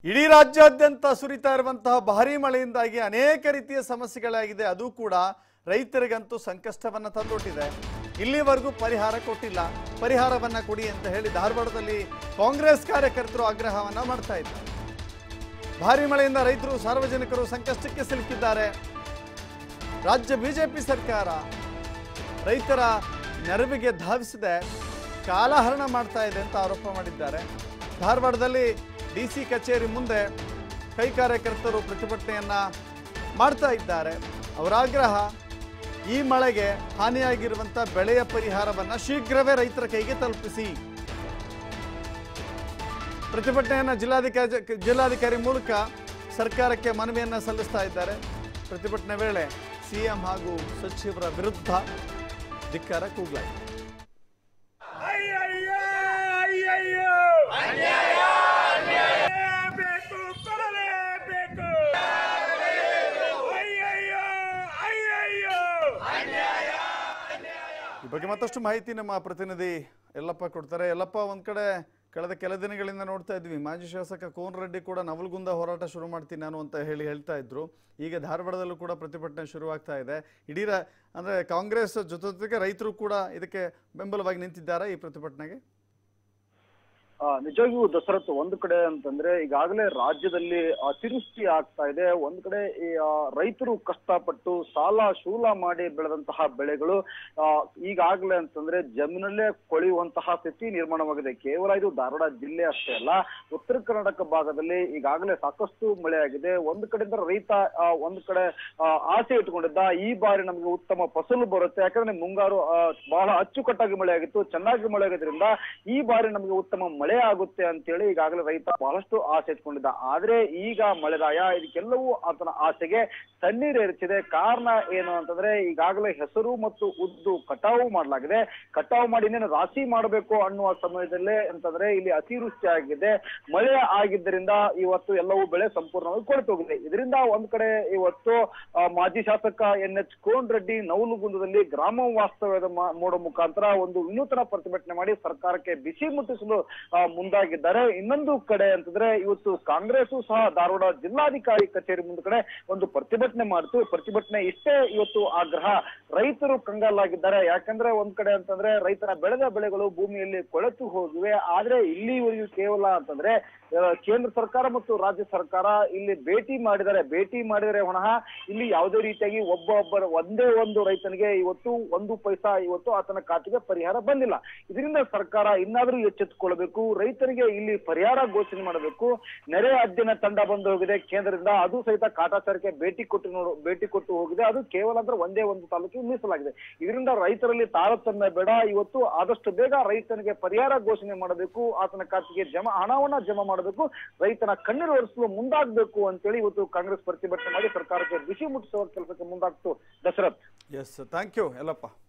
ಇಡೀ ರಾಜ್ಯಾದ್ಯಂತ ಸುರಿತಾ ಇರುವಂತಹ ಭಾರೀ ಮಳೆಯಿಂದಾಗಿ ಅನೇಕ ರೀತಿಯ ಸಮಸ್ಯೆಗಳಾಗಿದೆ ಅದು ಕೂಡ ರೈತರಿಗಂತೂ ಸಂಕಷ್ಟವನ್ನ ತಂದೊಡ್ಡಿದೆ ಇಲ್ಲಿವರೆಗೂ ಪರಿಹಾರ ಕೊಟ್ಟಿಲ್ಲ ಪರಿಹಾರವನ್ನ ಕೊಡಿ ಅಂತ ಹೇಳಿ ಧಾರವಾಡದಲ್ಲಿ ಕಾಂಗ್ರೆಸ್ ಕಾರ್ಯಕರ್ತರು ಆಗ್ರಹವನ್ನ ಮಾಡ್ತಾ ಇದ್ದಾರೆ ಭಾರೀ ಮಳೆಯಿಂದ ರೈತರು ಸಾರ್ವಜನಿಕರು ಸಂಕಷ್ಟಕ್ಕೆ ಸಿಲುಕಿದ್ದಾರೆ ರಾಜ್ಯ ಬಿಜೆಪಿ ಸರ್ಕಾರ ರೈತರ ನೆರವಿಗೆ ಧಾವಿಸದೆ ಕಾಲಹರಣ ಮಾಡ್ತಾ ಇದೆ ಅಂತ ಆರೋಪ ಮಾಡಿದ್ದಾರೆ ಧಾರವಾಡದಲ್ಲಿ ಡಿ ಸಿ ಕಚೇರಿ ಮುಂದೆ ಕೈ ಕಾರ್ಯಕರ್ತರು ಪ್ರತಿಭಟನೆಯನ್ನ ಮಾಡ್ತಾ ಇದ್ದಾರೆ ಅವರ ಆಗ್ರಹ ಈ ಮಳೆಗೆ ಹಾನಿಯಾಗಿರುವಂಥ ಬೆಳೆಯ ಪರಿಹಾರವನ್ನ ಶೀಘ್ರವೇ ರೈತರ ಕೈಗೆ ತಲುಪಿಸಿ ಪ್ರತಿಭಟನೆಯನ್ನ ಜಿಲ್ಲಾಧಿಕಾರಿ ಜಿಲ್ಲಾಧಿಕಾರಿ ಮೂಲಕ ಸರ್ಕಾರಕ್ಕೆ ಮನವಿಯನ್ನ ಸಲ್ಲಿಸ್ತಾ ಇದ್ದಾರೆ ಪ್ರತಿಭಟನೆ ವೇಳೆ ಸಿಎಂ ಹಾಗೂ ಸಚಿವರ ವಿರುದ್ಧ ಧಿಕ್ಕಾರ ಕೂಗಲಾಯಿತು ಅಯ್ಯಯ್ಯೋ ಅಯ್ಯಯ್ಯೋ ಅನ್ಯಾಯ ಬೇಕು ಕೊಡಲೇಬೇಕು ಅಯ್ಯಯ್ಯೋ ಅಯ್ಯಯ್ಯೋ ಈ ಬಗ್ಗೆ ಮತ್ತಷ್ಟು ಮಾಹಿತಿ ನಮ್ಮ ಪ್ರತಿನಿಧಿ ಯಲ್ಲಪ್ಪ ಕೊಡ್ತಾರೆ ಯಲ್ಲಪ್ಪ ಒಂದ್ ಕಡೆ ಕಳೆದ ಕೆಲ ದಿನಗಳಿಂದ ನೋಡ್ತಾ ಇದ್ವಿ ಮಾಜಿ ಶಾಸಕ ಕೋನ್ ರೆಡ್ಡಿ ಕೂಡ ನವಲ್ಗುಂದ ಹೋರಾಟ ಶುರು ಮಾಡ್ತೀನಿ ನಾನು ಅಂತ ಹೇಳಿ ಹೇಳ್ತಾ ಇದ್ರು ಈಗ ಧಾರವಾಡದಲ್ಲೂ ಕೂಡ ಪ್ರತಿಭಟನೆ ಶುರುವಾಗ್ತಾ ಇದೆ ಇಡೀ ರಾ- ಅಂದ್ರೆ ಕಾಂಗ್ರೆಸ್ ಜೊತೆ ಜೊತೆಗೆ ರೈತರು ಕೂಡ ಇದಕ್ಕೆ ಬೆಂಬಲವಾಗಿ ನಿಂತಿದ್ದಾರೆ ಈ ಪ್ರತಿಭಟನೆಗೆ ಆ, ನಿಜವಾಗಿಯೂ ದಸರತ್ ಒಂದು ಕಡೆ ಅಂತಂದ್ರೆ ಈಗಾಗಲೇ ರಾಜ್ಯದಲ್ಲಿ ಅತಿವೃಷ್ಟಿ ಆಗ್ತಾ ಇದೆ ಒಂದ್ ಕಡೆ ಈ ಆ, ರೈತರು ಕಷ್ಟಪಟ್ಟು ಸಾಲ ಶೂಲ ಮಾಡಿ ಬೆಳೆದಂತಹ ಬೆಳೆಗಳು ಆ, ಈಗಾಗಲೇ ಅಂತಂದ್ರೆ ಜಮೀನಲ್ಲೇ ಕೊಳೆಯುವಂತಹ ಸ್ಥಿತಿ ನಿರ್ಮಾಣವಾಗಿದೆ ಕೇವಲ ಇದು ಧಾರವಾಡ ಜಿಲ್ಲೆ ಅಷ್ಟೇ ಅಲ್ಲ ಉತ್ತರ ಕರ್ನಾಟಕ ಭಾಗದಲ್ಲಿ ಈಗಾಗಲೇ ಸಾಕಷ್ಟು ಮಳೆಯಾಗಿದೆ ಒಂದು ಕಡೆಯಿಂದ ರೈತ ಆ, ಒಂದ್ ಕಡೆ ಆ, ಆಸೆ ಇಟ್ಕೊಂಡಿದ್ದ ಈ ಬಾರಿ ನಮಗೆ ಉತ್ತಮ ಫಸಲು ಬರುತ್ತೆ ಯಾಕಂದ್ರೆ ಮುಂಗಾರು ಆ, ಬಹಳ ಅಚ್ಚುಕಟ್ಟಾಗಿ ಮಳೆ ಆಗಿತ್ತು ಚೆನ್ನಾಗಿ ಮಳೆ ಆಗೋದ್ರಿಂದ ಈ ಬಾರಿ ನಮಗೆ ಉತ್ತಮ ಮಳೆ ಆಗುತ್ತೆ ಅಂತೇಳಿ ಈಗಾಗಲೇ ರೈತ ಬಹಳಷ್ಟು ಆಸೆ ಇಟ್ಕೊಂಡಿದ್ದ ಆದ್ರೆ ಈಗ ಮಳೆರಾಯ ಇದಕ್ಕೆಲ್ಲವೂ ಆತನ ಆಸೆಗೆ ತಣ್ಣೀರು ಎರಚಿದೆ ಕಾರಣ ಏನು ಅಂತಂದ್ರೆ ಈಗಾಗಲೇ ಹೆಸರು ಮತ್ತು ಉದ್ದು ಕಟಾವು ಮಾಡಲಾಗಿದೆ ಕಟಾವು ಮಾಡಿ ಇನ್ನೇನು ರಾಶಿ ಮಾಡಬೇಕು ಅನ್ನುವ ಸಮಯದಲ್ಲೇ ಅಂತಂದ್ರೆ ಇಲ್ಲಿ ಅತಿವೃಷ್ಟಿ ಆಗಿದೆ ಮಳೆ ಆಗಿದ್ದರಿಂದ ಇವತ್ತು ಎಲ್ಲವೂ ಬೆಳೆ ಸಂಪೂರ್ಣವಾಗಿ ಕೊಳೆತು ಹೋಗಿದೆ ಇದರಿಂದ ಒಂದ್ ಕಡೆ ಇವತ್ತು ಆ, ಮಾಜಿ ಶಾಸಕ ಎನ್ ಎಚ್ ಕೋನ್ ರೆಡ್ಡಿ ನವಲುಗುಂದದಲ್ಲಿ ಗ್ರಾಮ ವಾಸ್ತವ್ಯದ ಮಾ- ಮಾಡೋ ಮುಖಾಂತರ ಒಂದು ವಿನೂತನ ಪ್ರತಿಭಟನೆ ಮಾಡಿ ಸರ್ಕಾರಕ್ಕೆ ಬಿಸಿ ಮುಟ್ಟಿಸಲು ಆ, ಮುಂದಾಗಿದ್ದಾರೆ ಇನ್ನೊಂದು ಕಡೆ ಅಂತಂದ್ರೆ ಇವತ್ತು ಕಾಂಗ್ರೆಸ್ ಸಹ ಧಾರವಾಡ ಜಿಲ್ಲಾಧಿಕಾರಿ ಕಚೇರಿ ಮುಂದ್ಗಡೆ ಒಂದು ಪ್ರತಿಭಟನೆ ಮಾಡ್ತು ಪ್ರತಿಭಟನೆ ಇಷ್ಟೇ ಇವತ್ತು ಆಗ್ರಹ ರೈತರು ಕಂಗಾಲಾಗಿದ್ದಾರೆ ಯಾಕಂದ್ರೆ ಒಂದ್ ಕಡೆ ಅಂತಂದ್ರೆ ರೈತರ ಬೆಳೆದ ಬೆಳೆಗಳು ಭೂಮಿಯಲ್ಲಿ ಕೊಳೆತು ಹೋಗಿವೆ ಆದ್ರೆ ಇಲ್ಲಿವರೆಗೂ ಕೇವಲ ಅಂತಂದ್ರೆ ಆ, ಕೇಂದ್ರ ಸರ್ಕಾರ ಮತ್ತು ರಾಜ್ಯ ಸರ್ಕಾರ ಇಲ್ಲಿ ಭೇಟಿ ಮಾಡಿದ್ದಾರೆ ಭೇಟಿ ಮಾಡಿದರೆ ಹೊಣಃ ಇಲ್ಲಿ ಯಾವುದೇ ರೀತಿಯಾಗಿ ಒಬ್ಬ ಒಬ್ಬರ ಒಂದೇ ಒಂದು ರೈತನಿಗೆ ಇವತ್ತು ಒಂದು ಪೈಸಾ ಇವತ್ತು ಆತನ ಖಾತೆಗೆ ಪರಿಹಾರ ಬಂದಿಲ್ಲ ಇದರಿಂದ ಸರ್ಕಾರ ಇನ್ನಾದ್ರೂ ಎಚ್ಚೆತ್ತುಕೊಳ್ಬೇಕು ರೈತರಿಗೆ ಇಲ್ಲಿ ಪರಿಹಾರ ಘೋಷಣೆ ಮಾಡಬೇಕು ನೆರೆ ಅಧ್ಯಯನ ತಂಡ ಬಂದು ಹೋಗಿದೆ ಕೇಂದ್ರದಿಂದ ಅದು ಸಹಿತ ಕಾಟಾಚಾರಕ್ಕೆ ಭೇಟಿ ಕೊಟ್ಟು ನೋಡು ಭೇಟಿ ಕೊಟ್ಟು ಹೋಗಿದೆ ಅದು ಕೇವಲ ಅಂದ್ರೆ ಒಂದೇ ಒಂದು ತಾಲೂಕಿಗೆ ಮೀಸಲಾಗಿದೆ ಇದರಿಂದ ರೈತರಲ್ಲಿ ತಾರತಮ್ಯ ಬೇಡ ಇವತ್ತು ಆದಷ್ಟು ಬೇಗ ರೈತನಿಗೆ ಪರಿಹಾರ ಘೋಷಣೆ ಮಾಡಬೇಕು ಆತನ ಖಾತೆಗೆ ಜಮಾ ಹಣವನ್ನ ಜಮಾ ಮಾಡಬೇಕು ರೈತನ ಕಣ್ಣೀರು ಒರೆಸಲು ಮುಂದಾಗಬೇಕು ಅಂತೇಳಿ ಇವತ್ತು ಕಾಂಗ್ರೆಸ್ ಪ್ರತಿಭಟನೆ ಮಾಡಿ ಸರ್ಕಾರಕ್ಕೆ ಬಿಸಿ ಮುಟ್ಟಿಸುವ ಕೆಲಸಕ್ಕೆ ಮುಂದಾಗ್ತು Dasharath S thank you Yallappa